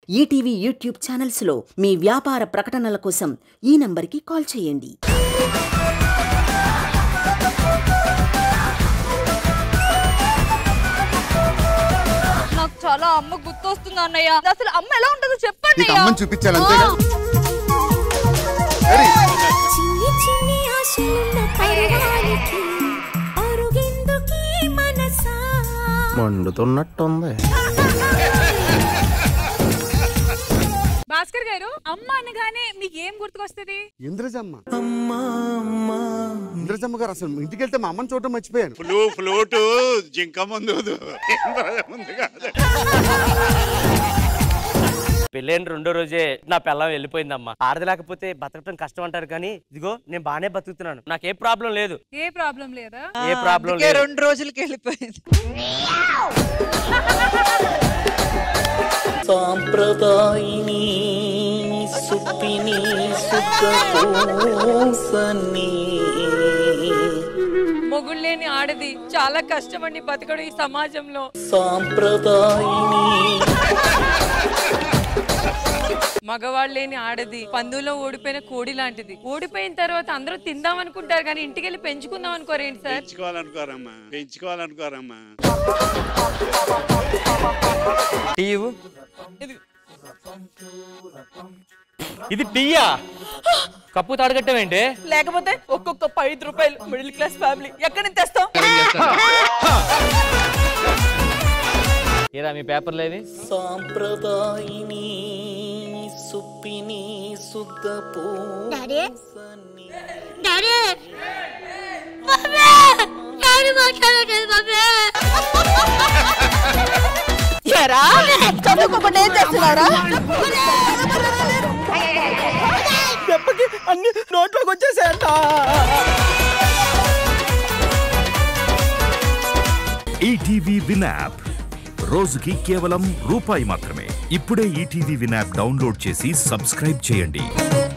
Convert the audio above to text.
ETV YouTube ఛానల్స్లో మీ వ్యాపార ప్రకటనల కోసం ఈ నంబర్కి కాల్ చేయండి నాకు చాలా అమ్మ గుర్తొస్తుంది అన్నయ్య అసలు అమ్మ ఎలా ఉంటుందో చెప్పండి నీకు అయ్యా. అమ్మని చూపించాలి అంతేగా రెడీ? చిన్ని చిన్ని ఆశలున్న పర్వానికి అరుగెందుకీ మనసా మండుతున్నట్టుంది భాస్కర్ గారు అమ్మ అనగానే మీకు ఏం గుర్తుకొస్తుంది ఇంద్రజమ్మ ఇంద్రజమ్మ గారు అసలు ఇంటికి వెళ్తే మా అమ్మని చూడటం మర్చిపోయాను ఫ్లూ ఫ్లూటు జింక ముందు ముందు కాదు పెళ్ళైన రెండో రోజే నా పిల్లం వెళ్ళిపోయిందమ్మా ఆడది లేకపోతే బతకటం కష్టం అంటారు కానీ ఇదిగో నేను బాగానే బతుకుతున్నాను నాకే ప్రాబ్లం లేదు ఏ ప్రాబ్లం లేదా ఏ ప్రాబ్లం అందుకే లేదు రెండు రోజులకి వెళ్ళిపోయింది సాంప్రదాయిని సుప్పిని సుఖపోసని మొగుళ్ళేని ఆడది చాలా కష్టమండి బతకడం ఈ సమాజంలో సాంప్రదాయిని మగవాళ్ళు లేని ఆడది పందులో ఓడిపోయిన కోడి లాంటిది ఓడిపోయిన తర్వాత అందరూ తిందాం అనుకుంటారు కానీ ఇంటికి వెళ్ళి పెంచుకుందాం అనుకోరేంటి సార్ పెంచుకోవాలనుకోరమ్మా పెంచుకోవాలనుకోరమ్మా టీవు ఇది టీయా కప్పు తాడగట్టమేంటి లేకపోతే ఒక్కొక్క ఐదు రూపాయలు మిడిల్ క్లాస్ ఫ్యామిలీ ఎక్కడి నుంచి తెస్తాం ఏరా మీ పేపర్లు ఏవి సాంప్రదాయిని సుప్పిని డాడీ సుఖపోసని డాడీ బాబే డాడీ మాట్లాడలేదు బాబే ఎరా చదువుకోకుండా ఏం చేస్తున్నారా దెబ్బకి అన్ని నోట్లోకి వచ్చేసాయంట ఈటీవీ విన్ యాప్ రోజుకి కేవలం రూపాయి మాత్రమే ఇప్పుడే ఈటీవీ విన్ యాప్ డౌన్లోడ్ చేసి సబ్స్క్రైబ్ చేయండి